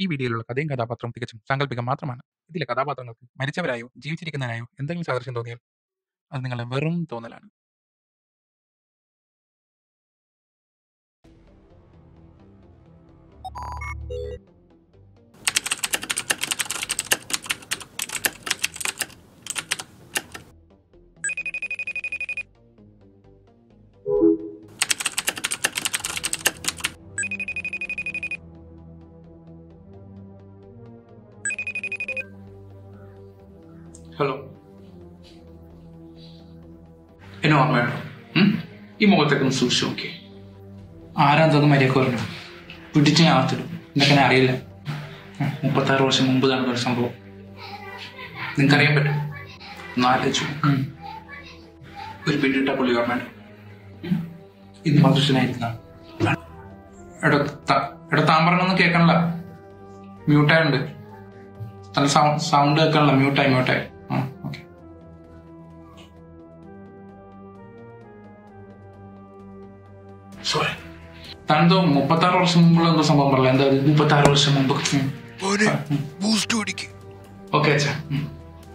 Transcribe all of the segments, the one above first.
ഈ വീഡിയോയിലുള്ള കഥയും കഥാപാത്രവും തികച്ചും സാങ്കല്പികം മാത്രമാണ് ഇതിലെ കഥാപാത്രങ്ങൾക്ക് മരിച്ചവരായോ ജീവിച്ചിരിക്കുന്നവരായോ എന്തെങ്കിലും സാദൃശ്യം തോന്നിയാൽ അത് നിങ്ങളുടെ വെറും തോന്നലാണ് ഹലോ എന്നെ ഓർമ്മയുണ്ടോ ഉം? ഈ മുഖത്തൊക്കെ ഒന്ന് സൂക്ഷിച്ചു നോക്കി ആരാന്തൊന്നും മര്യാദ പറഞ്ഞു പിടിച്ച് ഞാൻ അകത്തിടും എന്നൊക്കെ ഞാൻ അറിയില്ല ഉം, മുപ്പത്താറ് വർഷം മുമ്പ് നടന്ന ഒരു സംഭവം നിങ്ങൾക്കറിയാൻ പറ്റും നാലോചിച്ചു ഒരു പിടിയിട്ട പുള്ളി ഓർമ്മയുണ്ട് ഉം? ഇത് മധുഷനായിരുന്ന എടോ ത- എടോ താൻ പറഞ്ഞൊന്നും കേൾക്കണില്ല മ്യൂട്ടായുണ്ട് തന്റെ സൗണ്ട് കേൾക്കണില്ല മ്യൂട്ടായി മ്യൂട്ടായി ആ ഓക്കെ സോറി താനെന്തോ മുപ്പത്താറ് വർഷം മുമ്പുള്ള എന്തോ സംഭവം പറയില്ല എന്താ ഇത്? മുപ്പത്താറ് വർഷം മുമ്പ് ബൂസ്റ്റ് കുടിക്ക് ഓക്കെ അച്ഛാ ഉം.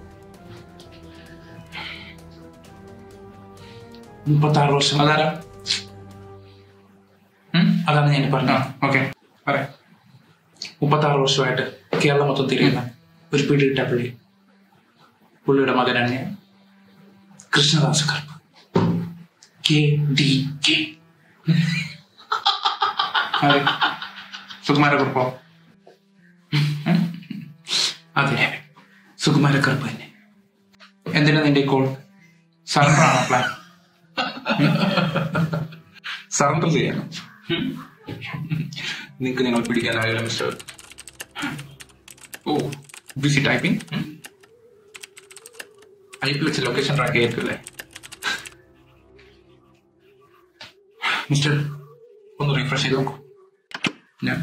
മുപ്പത്താറ് വർഷം അതാരാ ഉം? അതാണ് ഞാൻ പറഞ്ഞ ഓക്കെ പറയാം മുപ്പത്താറ് വർഷമായിട്ട് കേരളം മൊത്തം തിരിയുന്ന ഒരു പിടിയിട്ട പുള്ളി പുള്ളിയുടെ മകനാണ് ഞാൻ കൃഷ്ണദാസ കർമ്മ കെ ഡി കെ സുകുമാരക്കുറിപ്പോ അതെ സുകുമാരക്കുറിപ്പ് തന്നെ എന്തിനാ നിന്റെ കോൾ സറണ്ടറാണോ പ്ലാൻ സറണ്ടർ ചെയ്യണം നിങ്ങൾക്ക് ഞങ്ങൾ പിടിക്കാനാകില്ല mister oh busy typing I P വെച്ച് ലൊക്കേഷൻ ട്രാക്ക് ചെയ്തിട്ടില്ലേ മിസ്റ്റർ ഒന്ന് റീഫ്രഷ് ചെയ്ത് നോക്കൂ ഞാൻ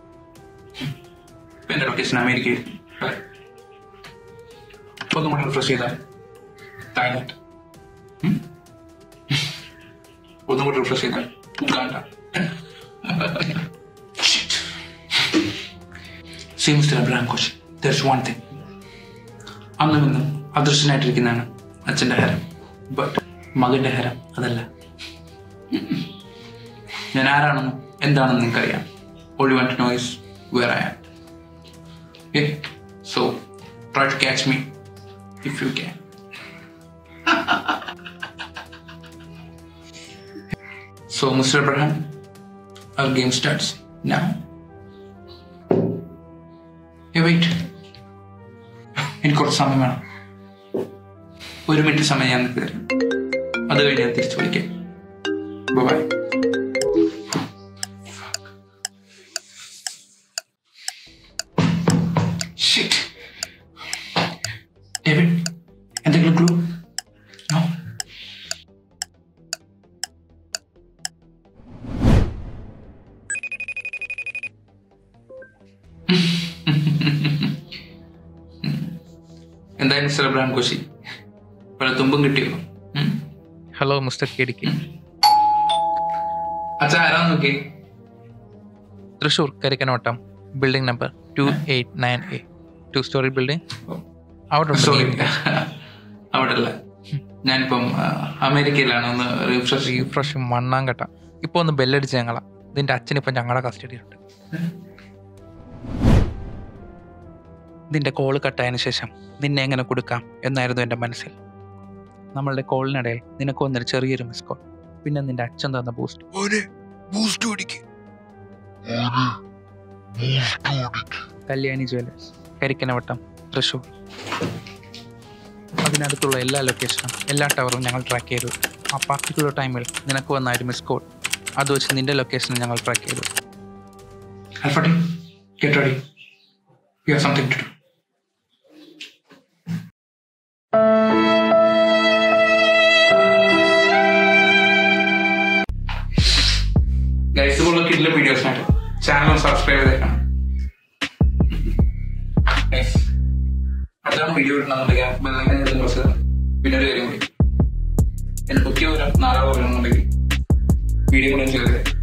ഇപ്പൊ എന്റെ ലൊക്കേഷൻ അമേരിക്കയിൽ അതെ ഒന്നും കൂടെ റിഫ്രഷ് ചെയ്താൽ തായ്ലൻഡ് ഉം? ഒന്നും കൂടെ റിഫ്രഷ് ചെയ്താൽ Uganda see mister Abraham Koshy there's one thing അന്നും ഇന്നും അദൃശ്യനായിട്ടിരിക്കുന്നതാണ് അച്ഛന്റെ ഹരം ബട്ട് മകന്റെ ഹരം അതല്ല ഞാൻ ആരാണെന്നും എന്താണെന്ന് നിങ്ങൾക്കറിയാം all you want to know is where I am so try to catch me if you can So, Mr. Abraham, our game starts now. Hey, wait. എനിക്ക് കുറച്ച് സമയം വേണം ഒരു മിനിറ്റ് സമയം ഞാൻ നിങ്ങൾക്ക് തരാം അത് കഴിഞ്ഞ് ഞാൻ തിരിച്ചു വിളിക്കാം ബൈ ഷിറ്റ് ഡേവിഡ് എന്തെങ്കിലും ക്ലൂ നോ എന്തായാലും മിസ്റ്റർ അബ്രഹാം കോശി പല തുമ്പും കിട്ടിയോ ഉം? Hello mister K D K അച്ഛാ ആരാന്ന് നോക്കി Thrissur Karikkanottam building number two eight nine A two storey building അവിടെ ഉണ്ട് സോറി നീ. അവിടെ അല്ല ഞാനിപ്പം ആ, അമേരിക്കയിലാണ് ഒന്ന് റിഫ്രഷ് റീഫ്രഷ് മണ്ണാങ്കട്ട ഇപ്പൊ ഒന്ന് ബെല്ലടിച്ച് ഞങ്ങളാ ഇതിന്റെ അച്ഛൻ ഇപ്പൊ ഞങ്ങളുടെ കസ്റ്റഡിയിലുണ്ട് ഇതിന്റെ കോള് കട്ടായതിനു ശേഷം നിന്നെ എങ്ങനെ കൊടുക്കാം എന്നായിരുന്നു എൻ്റെ മനസ്സിൽ നമ്മളുടെ കോളിനിടയിൽ നിനക്ക് വന്നൊരു ചെറിയൊരു മിസ് കോൾ പിന്നെ നിന്റെ അച്ഛൻ തന്ന ബൂസ്റ്റ് മോനെ ബൂസ്റ്റ് കുടിക്ക് കല്യാണി ജ്വല്ലേഴ്സ് കരിക്കനവട്ടം തൃശ്ശൂർ അതിനടുത്തുള്ള എല്ലാ ലൊക്കേഷനും എല്ലാ ടവറും ഞങ്ങൾ ട്രാക്ക് ചെയ്തു ആ പർട്ടിക്കുലർ ടൈമിൽ നിനക്ക് വന്ന ഒരു മിസ് കോൾ അത് വെച്ച് നിന്റെ ലൊക്കേഷനും ഞങ്ങൾ ട്രാക്ക് ചെയ്തു Alfred, get ready. You have something to do. Guys ഇതുപോലുള്ള കിഡിലെ വീഡിയോസിനായിട്ട് ചാനൽ സബ്സ്ക്രൈബ് ചെയ്തേക്കണം Guys, അടുത്താണ് വീഡിയോ ഇടണമെന്നുണ്ടെങ്കിൽ ബെല്ലൈക്കൻ പ്രസ് പിന്നെ ഒരു കാര്യം കൂടി എന്നെ ബുക്ക് ചെയ്ത് നാലാമത് വരണമെന്നുണ്ടെങ്കിൽ വീഡിയോ കൂടെ ചെയ്തേ